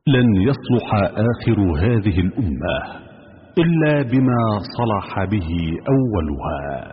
لن يصلح آخر هذه الأمة إلا بما صلح به أولها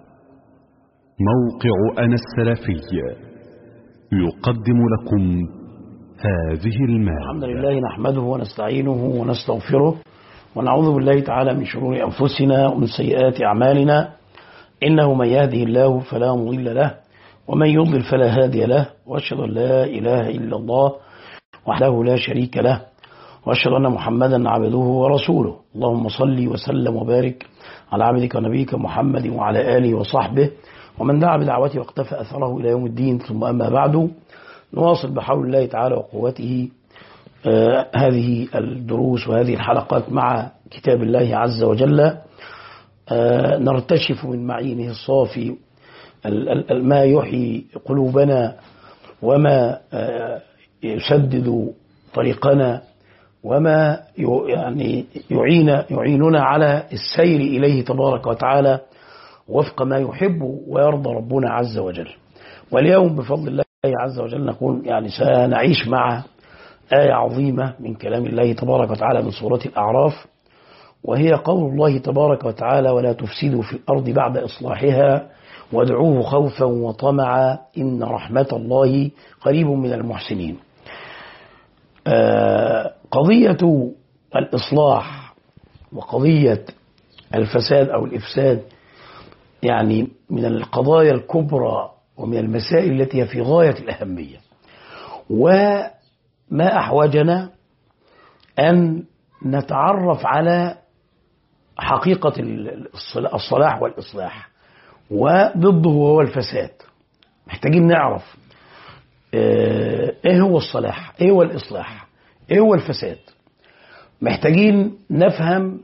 موقع أنا السلفي يقدم لكم هذه الحمد المادة لله نحمده ونستعينه ونستغفره ونعوذ بالله تعالى من شرور أنفسنا ومن سيئات أعمالنا إنه من يهده الله فلا مضل له ومن يضلل فلا هادي له وأشهد أن لا إله إلا الله وحده لا شريك له وأشهد أن محمدا عبده ورسوله اللهم صل وسلم وبارك على عبدك ونبيك محمد وعلى آله وصحبه ومن دعا بدعوته واقتفى أثره إلى يوم الدين ثم أما بعد نواصل بحول الله تعالى وقوته آه هذه الدروس وهذه الحلقات مع كتاب الله عز وجل آه نرتشف من معينه الصافي ال- ال- ال- ما يحيي قلوبنا وما آه يسدد طريقنا وما ي- يعني يعين يعيننا على السير إليه تبارك وتعالى وفق ما يحب ويرضى ربنا عز وجل واليوم بفضل الله عز وجل نكون يعني سنعيش مع آية عظيمة من كلام الله تبارك وتعالى من سورة الأعراف وهي قول الله تبارك وتعالى ولا تفسدوا في الأرض بعد إصلاحها وادعوه خوفا وطمعا إن رحمة الله قريب من المحسنين آه، قضية الإصلاح وقضية الفساد أو الإفساد يعني من القضايا الكبرى ومن المسائل التي هي في غاية الأهمية وما أحوجنا أن نتعرف على حقيقة الصلا- الصلاح والإصلاح وضده هو الفساد محتاجين نعرف آه، ايه هو الصلاح ايه هو الإصلاح ايه هو الفساد محتاجين نفهم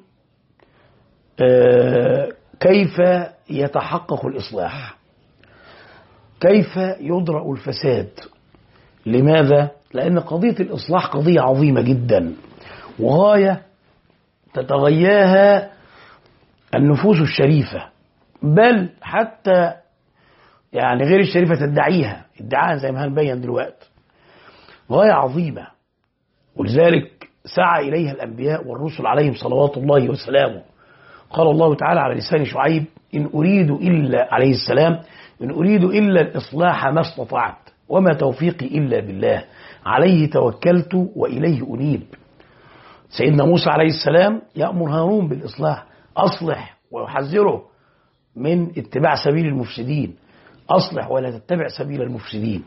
آه، كيف يتحقق الإصلاح كيف يدرأ الفساد لماذا؟ لأن قضية الإصلاح قضية عظيمة جدا وغاية تتغياها النفوس الشريفة بل حتى يعني غير الشريفة تدعيها ادعاء زي ما هنبين دلوقتي غاية عظيمة ولذلك سعى إليها الأنبياء والرسل عليهم صلوات الله وسلامه قال الله تعالى على لسان شعيب إن أريد إلا عليه السلام إن أريد إلا الإصلاح ما استطعت وما توفيقي إلا بالله عليه توكلت وإليه أنيب سيدنا موسى عليه السلام يأمر هارون بالإصلاح أصلح ويحذره من اتباع سبيل المفسدين أصلح ولا تتبع سبيل المفسدين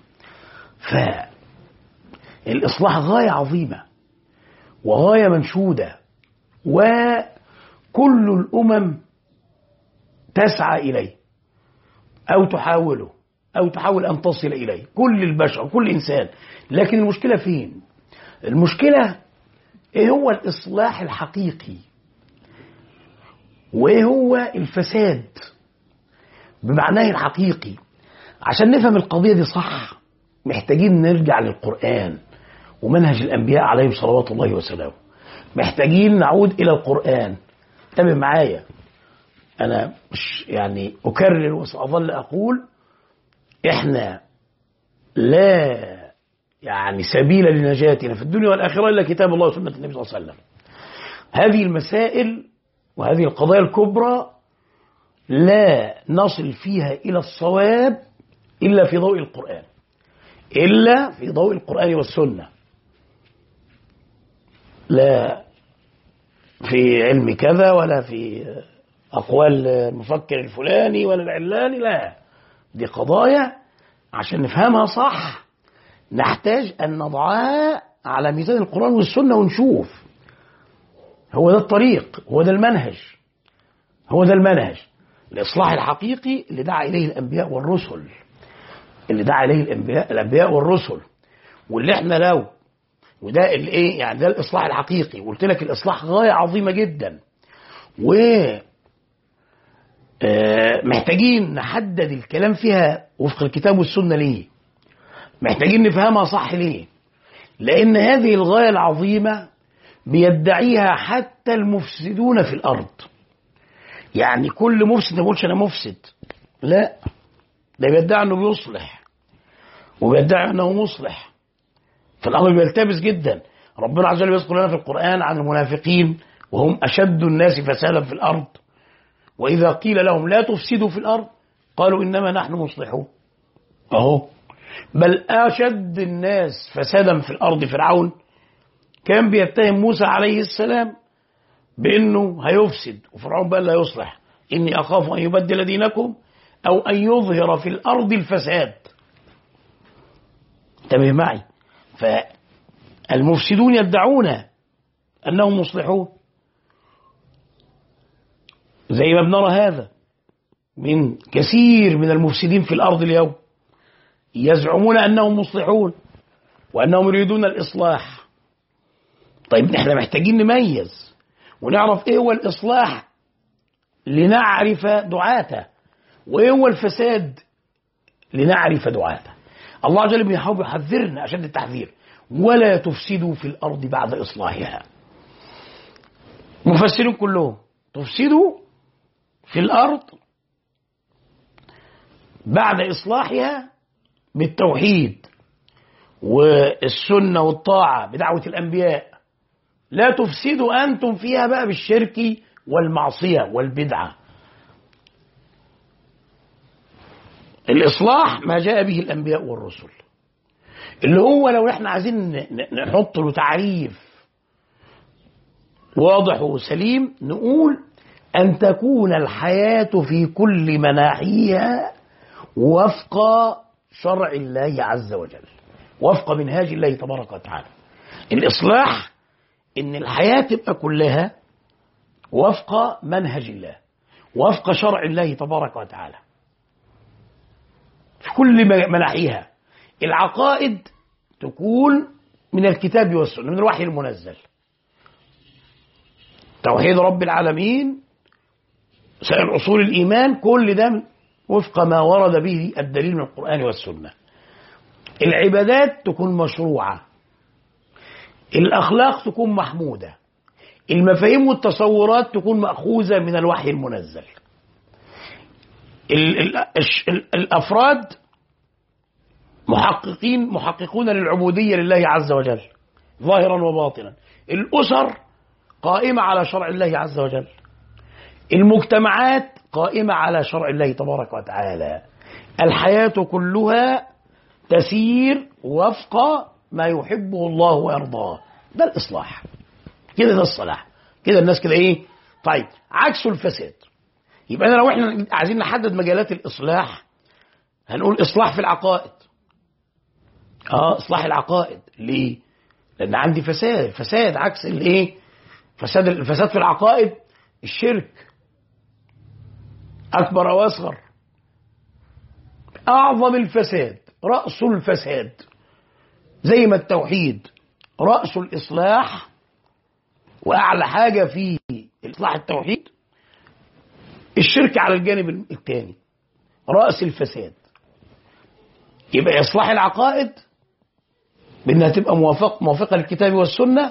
فالإصلاح غاية عظيمة وغاية منشودة وكل الأمم تسعى إليه أو تحاوله أو تحاول أن تصل إليه كل البشر كل إنسان لكن المشكلة فين المشكلة إيه هو الإصلاح الحقيقي وإيه هو الفساد بمعناه الحقيقي عشان نفهم القضية دي صح محتاجين نرجع للقرآن ومنهج الأنبياء عليهم صلوات الله وسلامه محتاجين نعود إلى القرآن انتبه معايا أنا مش يعني أكرر وسأظل أقول إحنا لا يعني سبيل لنجاتنا في الدنيا والآخرة إلا كتاب الله وسنة النبي صلى الله عليه وسلم هذه المسائل وهذه القضايا الكبرى لا نصل فيها إلى الصواب إلا في ضوء القرآن إلا في ضوء القرآن والسنة لا في علم كذا ولا في أقوال المفكر الفلاني ولا العلاني لا دي قضايا عشان نفهمها صح نحتاج أن نضعها على ميزان القرآن والسنة ونشوف هو ده الطريق هو ده المنهج هو ده المنهج الإصلاح الحقيقي اللي دعا إليه الأنبياء والرسل اللي دعا إليه الأنبياء الأنبياء والرسل واللي احنا لو وده الايه يعني ده الإصلاح الحقيقي وقلت لك الإصلاح غاية عظيمة جدا و آه، محتاجين نحدد الكلام فيها وفق الكتاب والسنة ليه محتاجين نفهمها صح ليه لأن هذه الغاية العظيمة بيدعيها حتى المفسدون في الأرض يعني كل مفسد ما يقولش أنا مفسد لا ده بيدعي أنه بيصلح وبيدعي أنه مصلح فالأمر بيلتبس جدا ربنا عز وجل يذكر لنا في القرآن عن المنافقين وهم أشد الناس فسادا في الأرض وإذا قيل لهم لا تفسدوا في الأرض قالوا إنما نحن مصلحون أهو بل أشد الناس فسادا في الأرض فرعون كان بيتهم موسى عليه السلام بأنه هيفسد وفرعون بقى لا يصلح إني أخاف أن يبدل دينكم أو أن يظهر في الأرض الفساد انتبه معي فالمفسدون يدعون أنهم مصلحون زي ما بنرى هذا من كثير من المفسدين في الأرض اليوم يزعمون أنهم مصلحون وأنهم يريدون الإصلاح طيب احنا محتاجين نميز ونعرف ايه هو الإصلاح لنعرف دعاته وايه هو الفساد لنعرف دعاته الله عز وجل بيحاول يحذرنا أشد التحذير ولا تفسدوا في الأرض بعد إصلاحها مفسرين كلهم تفسدوا في الأرض بعد إصلاحها بالتوحيد والسنة والطاعة بدعوة الأنبياء لا تفسدوا أنتم فيها بقى بالشرك والمعصية والبدعة الإصلاح ما جاء به الأنبياء والرسل اللي هو لو احنا عايزين نحط له تعريف واضح وسليم نقول أن تكون الحياة في كل مناحيها وفق شرع الله عز وجل وفق منهاج الله تبارك وتعالى الإصلاح إن الحياة تبقى كلها وفق منهج الله وفق شرع الله تبارك وتعالى في كل مناحيها العقائد تكون من الكتاب والسنة من الوحي المنزل توحيد رب العالمين سائر أصول الإيمان كل ده وفق ما ورد به الدليل من القرآن والسنة العبادات تكون مشروعة الأخلاق تكون محمودة المفاهيم والتصورات تكون مأخوذة من الوحي المنزل ال ال ال الأفراد محققين محققون للعبودية لله عز وجل ظاهرا وباطنا الأسر قائمة على شرع الله عز وجل المجتمعات قائمة على شرع الله تبارك وتعالى الحياة كلها تسير وفق ما يحبه الله ويرضاه ده الإصلاح كده ده الصلاح كده الناس كده إيه طيب عكس الفساد يبقى أنا لو إحنا عايزين نحدد مجالات الإصلاح هنقول إصلاح في العقائد اه إصلاح العقائد ليه لأن عندي فساد الفساد عكس الإيه فساد الفساد في العقائد الشرك أكبر أو أصغر أعظم الفساد رأس الفساد زي ما التوحيد رأس الإصلاح وأعلى حاجة في إصلاح التوحيد الشرك على الجانب الثاني رأس الفساد يبقى إصلاح العقائد بأنها تبقى موافق موافقة للكتاب والسنة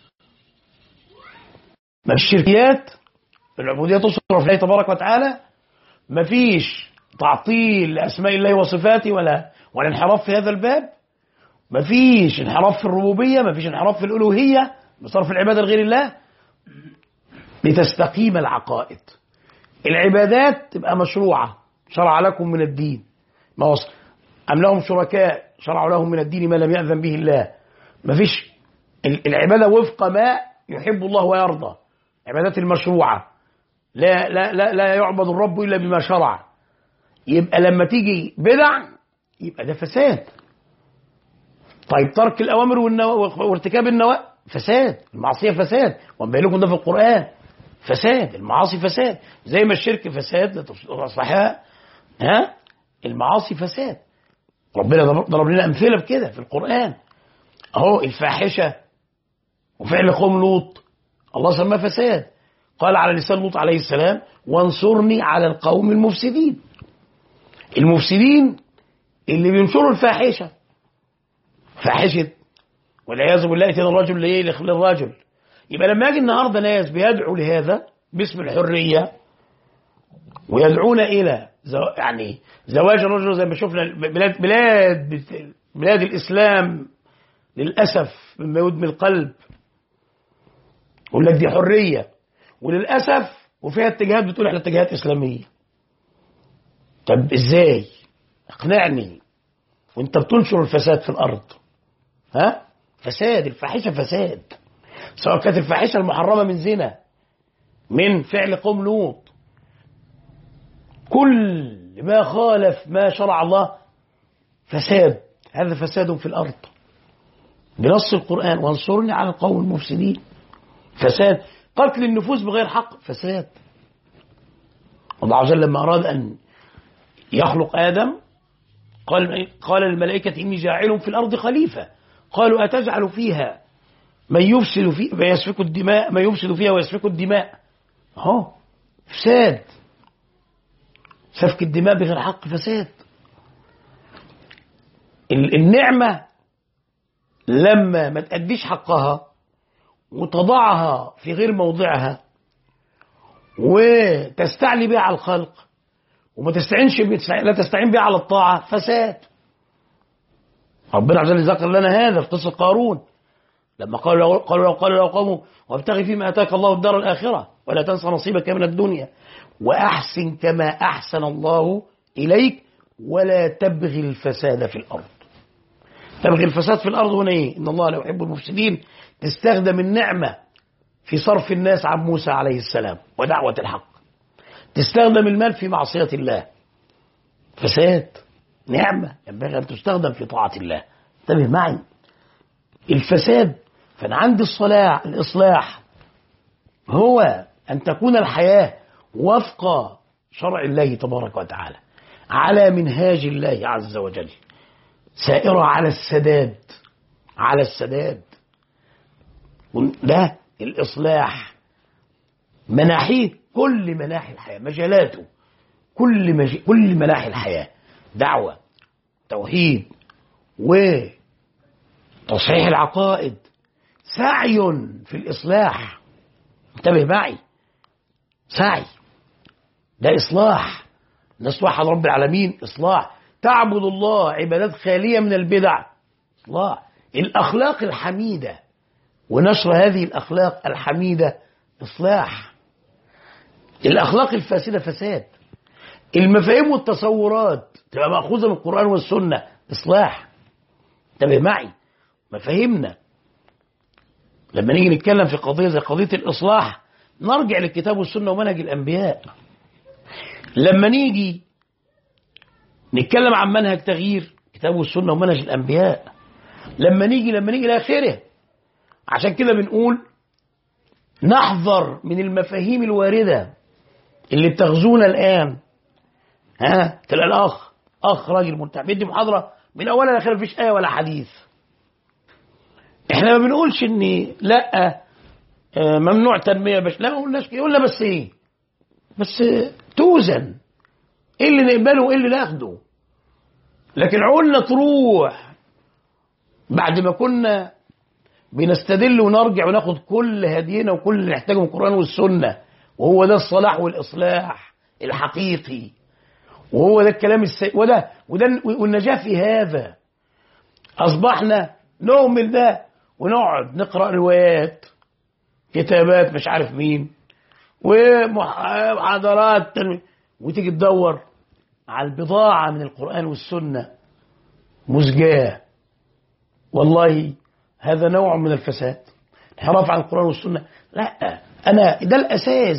ما الشركيات العبودية تصرف الله تبارك وتعالى ما فيش تعطيل لأسماء الله وصفاته ولا ولا انحراف في هذا الباب ما فيش انحراف في الربوبية ما فيش انحراف في الألوهية بصرف العبادة لغير الله لتستقيم العقائد العبادات تبقى مشروعة شرع لكم من الدين ما وصل أم لهم شركاء شرعوا لهم من الدين ما لم يأذن به الله ما فيش العبادة وفق ما يحب الله ويرضى عبادات المشروعة لا لا لا لا يعبد الرب إلا بما شرع يبقى لما تيجي بدع يبقى ده فساد طيب ترك الأوامر وارتكاب النواهي فساد المعصية فساد ومبين لكم ده في القرآن فساد المعاصي فساد زي ما الشرك فساد لتصلحها ها المعاصي فساد ربنا ضرب لنا أمثلة بكده في القرآن أهو الفاحشة وفعل قوم لوط الله سماه فساد قال على لسان لوط عليه السلام وانصرني على القوم المفسدين المفسدين اللي بينشروا الفاحشة فاحشة والعياذ بالله يأتي الرجل لإيه للرجل يبقى لما يجي النهارده ناس بيدعوا لهذا باسم الحرية ويدعون إلى زو يعني زواج الرجل زي ما شفنا بلاد بلاد بلاد الإسلام للأسف مما يدمي القلب يقول لك دي حرية وللأسف وفيها اتجاهات بتقول احنا اتجاهات إسلامية طب ازاي اقنعني وانت بتنشر الفساد في الأرض ها فساد الفاحشة فساد سواء كانت الفاحشة المحرمة من زنا من فعل قوم لوط كل ما خالف ما شرع الله فساد هذا فساد في الأرض بنص القرآن وانصرني على القوم المفسدين فساد قتل النفوس بغير حق فساد الله عز وجل لما أراد أن يخلق آدم قال قال للملائكة إني جاعل في الأرض خليفة قالوا أتجعل فيها من يفسد في ما يسفك الدماء ما يفسد فيها ويسفك الدماء اهو فساد سفك الدماء بغير حق فساد النعمة لما ما تأديش حقها وتضعها في غير موضعها وتستعلي بها على الخلق وما تستعينش لا تستعين بها على الطاعة فساد ربنا عز وجل ذكر لنا هذا في قصة قارون لما قالوا قالوا قالوا له قوموا وابتغي فيما اتاك الله الدار الاخره ولا تنسى نصيبك من الدنيا واحسن كما احسن الله اليك ولا تبغي الفساد في الارض تبغي الفساد في الارض هنا ايه ان الله لا يحب المفسدين تستخدم النعمه في صرف الناس عن موسى عليه السلام ودعوه الحق تستخدم المال في معصيه الله فساد نعمه ينبغي ان تستخدم في طاعه الله انتبه معي الفساد فانا عندي الصلاح الاصلاح هو ان تكون الحياه وفق شرع الله تبارك وتعالى على منهاج الله عز وجل سائرة على السداد على السداد ده الإصلاح مناحيه كل مناحي الحياة مجالاته كل مج... كل مناحي الحياة دعوة توحيد وتصحيح العقائد سعي في الإصلاح انتبه معي سعي ده إصلاح نصلح على رب العالمين إصلاح تعبد الله عبادات خالية من البدع إصلاح الأخلاق الحميدة ونشر هذه الأخلاق الحميدة إصلاح الأخلاق الفاسدة فساد المفاهيم والتصورات تبقى مأخوذة من القرآن والسنة إصلاح انتبه معي مفاهيمنا لما نيجي نتكلم في قضية زي قضية الإصلاح نرجع للكتاب والسنة ومنهج الأنبياء لما نيجي نتكلم عن منهج تغيير كتاب والسنة ومنهج الأنبياء لما نيجي لما نيجي لآخره عشان كده بنقول نحذر من المفاهيم الواردة اللي بتغزونا الآن ها تلاقي الأخ أخ راجل ملتحي بيدي محاضرة من أولها لآخرها مفيش آية ولا حديث احنا ما بنقولش ان لا ممنوع تنمية بش لا ما قلناش قلنا بس ايه بس توزن ايه اللي نقبله وايه اللي ناخده لكن عقولنا تروح بعد ما كنا بنستدل ونرجع وناخد كل هدينا وكل اللي نحتاجه من القرآن والسنة وهو ده الصلاح والإصلاح الحقيقي وهو ده الكلام السي... وده وده والنجاة في هذا أصبحنا نؤمن ده ونقعد نقرأ روايات كتابات مش عارف مين ومحاضرات وتيجي تدور على البضاعة من القرآن والسنة مزجاة والله هذا نوع من الفساد انحراف عن القرآن والسنة لا أنا ده الأساس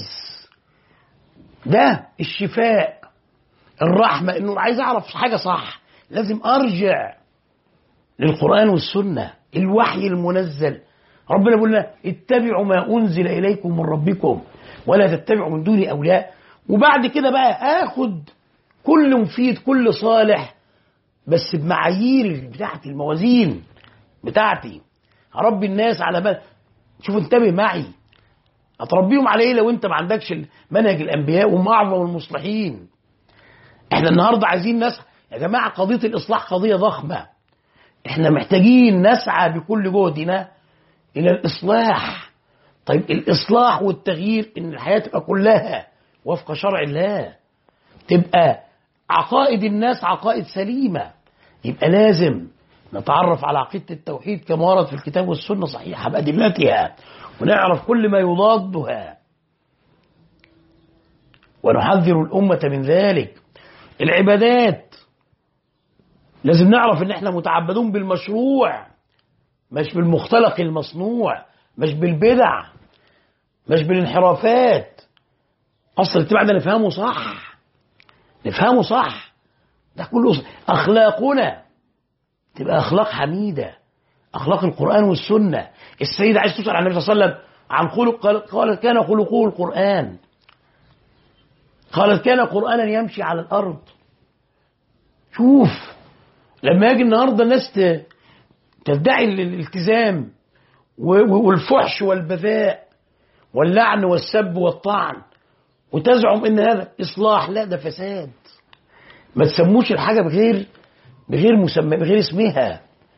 ده الشفاء الرحمة إنه عايز أعرف حاجة صح لازم أرجع للقرآن والسنة الوحي المنزل ربنا بيقول لنا اتبعوا ما أنزل إليكم من ربكم ولا تتبعوا من دون أولياء وبعد كده بقى آخد كل مفيد كل صالح بس بمعايير بتاعتي الموازين بتاعتي هربي الناس على بال شوف انتبه معي هتربيهم على ايه لو انت ما عندكش منهج الانبياء وهم اعظم المصلحين احنا النهارده عايزين نسعى يا جماعه قضيه الاصلاح قضيه ضخمه احنا محتاجين نسعى بكل جهدنا الى الاصلاح طيب الاصلاح والتغيير ان الحياه تبقى كلها وفق شرع الله تبقى عقائد الناس عقائد سليمه يبقى لازم نتعرف على عقيدة التوحيد كما ورد في الكتاب والسنة صحيحة بأدلتها ونعرف كل ما يضادها ونحذر الأمة من ذلك العبادات لازم نعرف ان احنا متعبدون بالمشروع مش بالمختلق المصنوع مش بالبدع مش بالانحرافات اصل الاتباع ده نفهمه صح نفهمه صح ده كله صح. اخلاقنا تبقى اخلاق حميده اخلاق القران والسنه السيده عايز تسال عن النبي صلى الله عليه وسلم عن خلق قالت كان خلقه القران قالت كان قرانا يمشي على الارض شوف لما يجي النهارده الناس تدعي الالتزام والفحش والبذاء واللعن والسب والطعن وتزعم ان هذا اصلاح لا ده فساد ما تسموش الحاجه بغير بغير مسمى بغير اسمها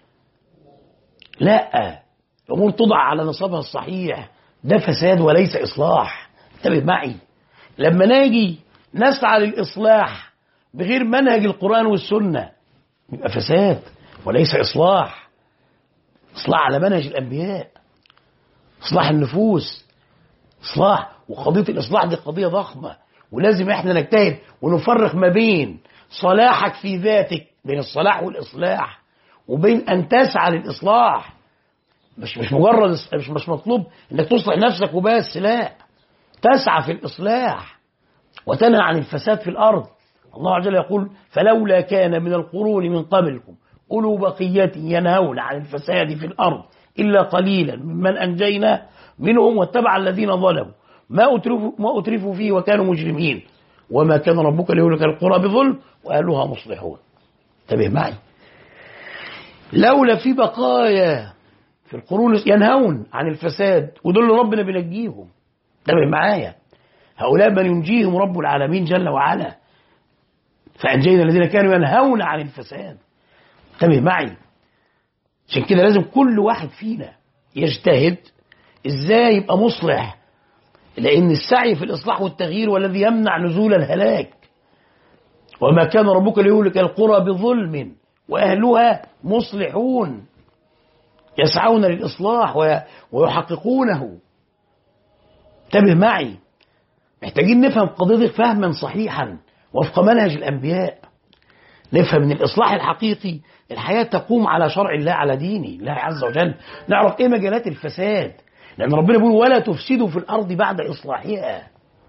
لا الامور تضع على نصابها الصحيح ده فساد وليس اصلاح انتبه معي لما ناجي نسعى للاصلاح بغير منهج القران والسنه يبقى فساد وليس اصلاح اصلاح على منهج الانبياء اصلاح النفوس اصلاح وقضيه الاصلاح دي قضيه ضخمه ولازم احنا نجتهد ونفرق ما بين صلاحك في ذاتك بين الصلاح والاصلاح وبين ان تسعى للاصلاح مش مش مجرد مش مش مطلوب انك تصلح نفسك وبس لا تسعى في الاصلاح وتنهى عن الفساد في الارض الله عز وجل يقول فلولا كان من القرون من قبلكم أولو بقية ينهون عن الفساد في الأرض إلا قليلا ممن أنجينا منهم واتبع الذين ظلموا ما أترفوا, ما أترفوا فيه وكانوا مجرمين وما كان ربك ليهلك القرى بظلم وأهلها مصلحون انتبه معي لولا في بقايا في القرون ينهون عن الفساد ودول ربنا بينجيهم انتبه معايا هؤلاء من ينجيهم رب العالمين جل وعلا فأنجينا الذين كانوا ينهون عن الفساد انتبه معي عشان كده لازم كل واحد فينا يجتهد ازاي يبقى مصلح لان السعي في الاصلاح والتغيير هو الذي يمنع نزول الهلاك وما كان ربك ليهلك القرى بظلم واهلها مصلحون يسعون للاصلاح ويحققونه انتبه معي محتاجين نفهم قضيه فهما صحيحا وفق منهج الانبياء نفهم ان الاصلاح الحقيقي الحياه تقوم على شرع الله على دين الله عز وجل نعرف ايه مجالات الفساد لان ربنا بيقول ولا تفسدوا في الارض بعد اصلاحها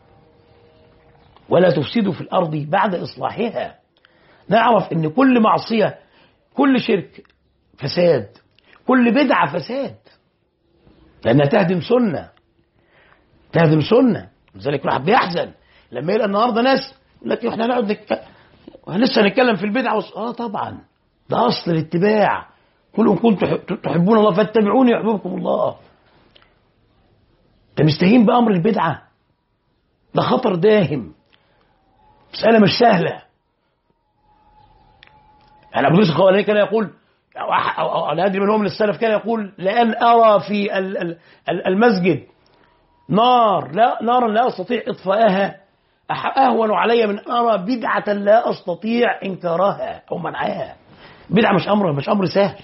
ولا تفسدوا في الارض بعد اصلاحها نعرف ان كل معصيه كل شرك فساد كل بدعه فساد لانها تهدم سنه تهدم سنه لذلك الواحد بيحزن لما يلقى النهارده ناس يقول لك احنا نقعد نك... لسه هنتكلم في البدعه وص... اه طبعا ده اصل الاتباع قل ان كنتم تحبون الله فاتبعوني يحببكم الله انت مستهين بامر البدعه ده خطر داهم مساله مش سهله انا ابو يوسف الخوالاني كان يقول او انا ادري من هو من السلف كان يقول لان ارى في المسجد نار لا نارا لا استطيع اطفاءها اهون علي من ارى بدعه لا استطيع انكارها او منعها بدعه مش امر مش امر سهل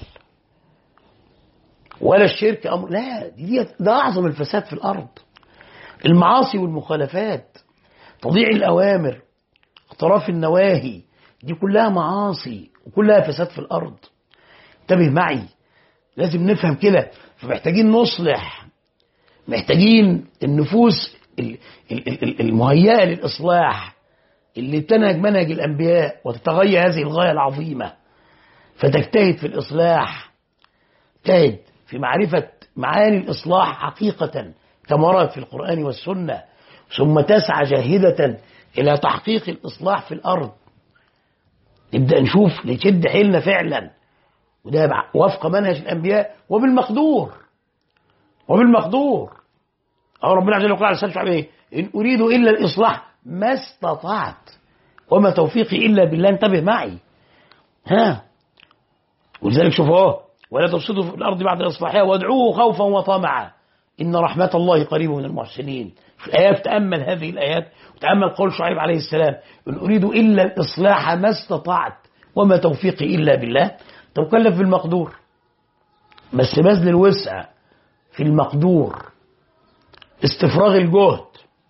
ولا الشرك امر لا دي, دي ده اعظم الفساد في الارض المعاصي والمخالفات تضييع الاوامر اقتراف النواهي دي كلها معاصي وكلها فساد في الارض انتبه معي لازم نفهم كده فمحتاجين نصلح محتاجين النفوس المهيئة للإصلاح اللي تنهج منهج الأنبياء وتتغير هذه الغاية العظيمة فتجتهد في الإصلاح تجتهد في معرفة معاني الإصلاح حقيقة كما ورد في القرآن والسنة ثم تسعى جاهدة إلى تحقيق الإصلاح في الأرض نبدأ نشوف نشد حيلنا فعلا وده وفق منهج الأنبياء وبالمقدور وبالمقدور أو ربنا عز وجل يقول على لسان شعبه إيه؟ إن أريد إلا الإصلاح ما استطعت وما توفيقي إلا بالله انتبه معي ها ولذلك شوف اهو ولا تفسدوا في الأرض بعد إصلاحها وادعوه خوفا وطمعا إن رحمة الله قريب من المحسنين في الآيات تأمل هذه الآيات وتأمل قول شعيب عليه السلام إن أريد إلا الإصلاح ما استطعت وما توفيقي إلا بالله أنت مكلف بالمقدور بس بذل الوسع في المقدور استفراغ الجهد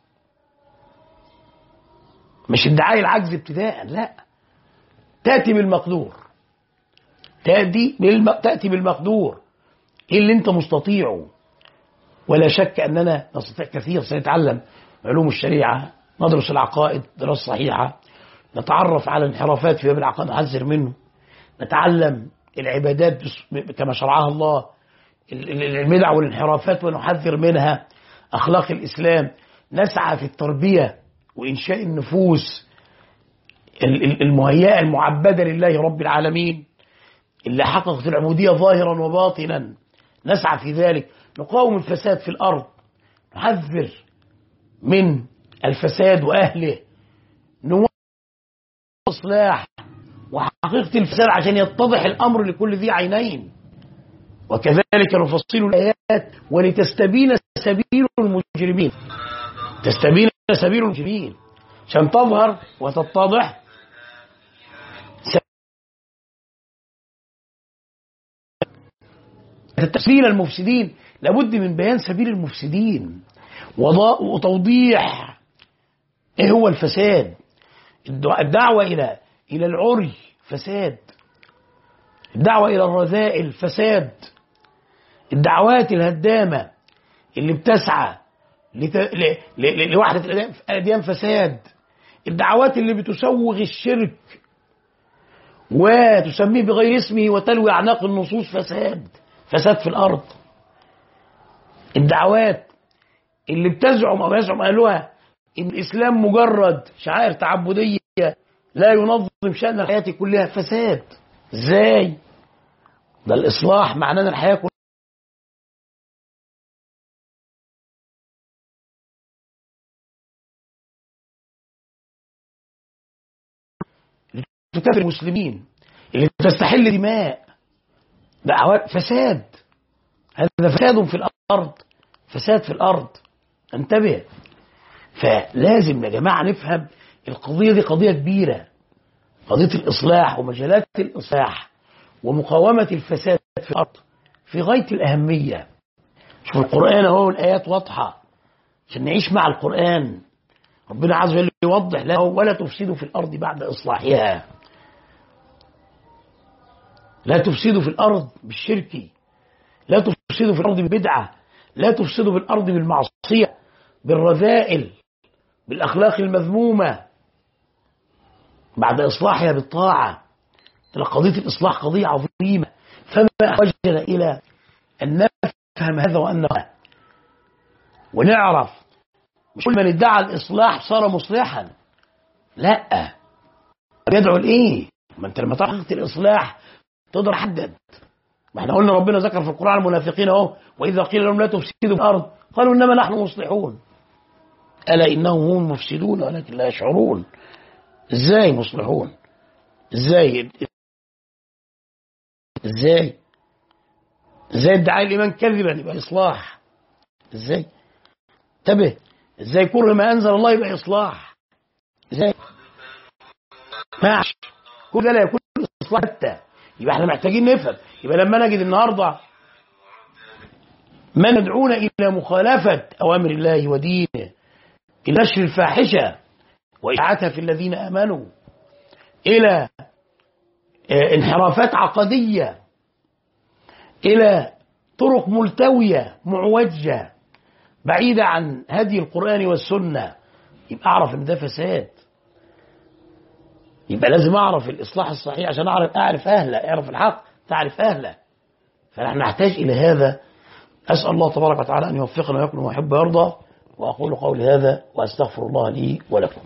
مش ادعاء العجز ابتداء لا تأتي بالمقدور تأتي, بالم... تأتي بالمقدور ايه اللي انت مستطيعه ولا شك اننا نستطيع كثير سنتعلم علوم الشريعة ندرس العقائد دراسة صحيحة نتعرف على الانحرافات في باب العقائد نحذر منه نتعلم العبادات كما شرعها الله البدع والانحرافات ونحذر منها أخلاق الإسلام نسعى في التربية وإنشاء النفوس المهيئة المعبدة لله رب العالمين اللي حققت العبودية ظاهرا وباطنا نسعى في ذلك نقاوم الفساد في الأرض نحذر من الفساد وأهله نوع إصلاح وحقيقة الفساد عشان يتضح الأمر لكل ذي عينين وكذلك نفصل الآيات ولتستبين سبيل المجرمين تستبين سبيل المجرمين عشان تظهر وتتضح تسبيل المفسدين لابد من بيان سبيل المفسدين وتوضيح ايه هو الفساد الدعوة إلى إلى العري فساد الدعوة إلى الرذائل فساد الدعوات الهدامة اللي بتسعى لت... ل... ل... لوحدة الأديان فساد الدعوات اللي بتسوغ الشرك وتسميه بغير اسمه وتلوي أعناق النصوص فساد فساد في الأرض الدعوات اللي بتزعم أو يزعم أهلها إن الإسلام مجرد شعائر تعبدية لا ينظم شأن الحياة كلها فساد ازاي ده الإصلاح معناه الحياة كلها تكافر المسلمين اللي تستحل دماء دعوات فساد هذا فساد في الأرض فساد في الأرض انتبه فلازم يا جماعة نفهم القضية دي قضية كبيرة قضية الإصلاح ومجالات الإصلاح ومقاومة الفساد في الأرض في غاية الأهمية شوف القرآن اهو الآيات واضحة عشان نعيش مع القرآن ربنا عز وجل يوضح له ولا تفسدوا في الأرض بعد إصلاحها لا تفسدوا في الأرض بالشرك لا تفسدوا في الأرض بالبدعة لا تفسدوا في الأرض بالمعصية بالرذائل بالأخلاق المذمومة بعد إصلاحها بالطاعة قضية الإصلاح قضية عظيمة فما أحوجنا إلى أن نفهم هذا وأن ونعرف مش كل من ادعى الإصلاح صار مصلحا لا يدعو لإيه ما أنت لما تحقق الإصلاح تقدر حدد ما احنا قلنا ربنا ذكر في القرآن المنافقين اهو وإذا قيل لهم لا تفسدوا في الأرض قالوا إنما نحن مصلحون ألا إنهم هم المفسدون ولكن لا يشعرون إزاي مصلحون إزاي إزاي إزاي ادعاء الإيمان كذبا يبقى إصلاح إزاي انتبه إزاي كره ما أنزل الله يبقى إصلاح إزاي ماشي كل ده لا يكون إصلاح حتى يبقى احنا محتاجين نفهم يبقى لما نجد النهارده من يدعون إلى مخالفة أوامر الله ودينه إلى نشر الفاحشة وإشاعتها في الذين آمنوا إلى انحرافات عقدية إلى طرق ملتوية معوجة بعيدة عن هدي القرآن والسنة يبقى أعرف إن ده فساد يبقى لازم أعرف الإصلاح الصحيح عشان أعرف أعرف أهله أعرف الحق تعرف أهله فنحن نحتاج إلى هذا أسأل الله تبارك وتعالى أن يوفقنا ويكون ويحب ويرضى وأقول قولي هذا وأستغفر الله لي ولكم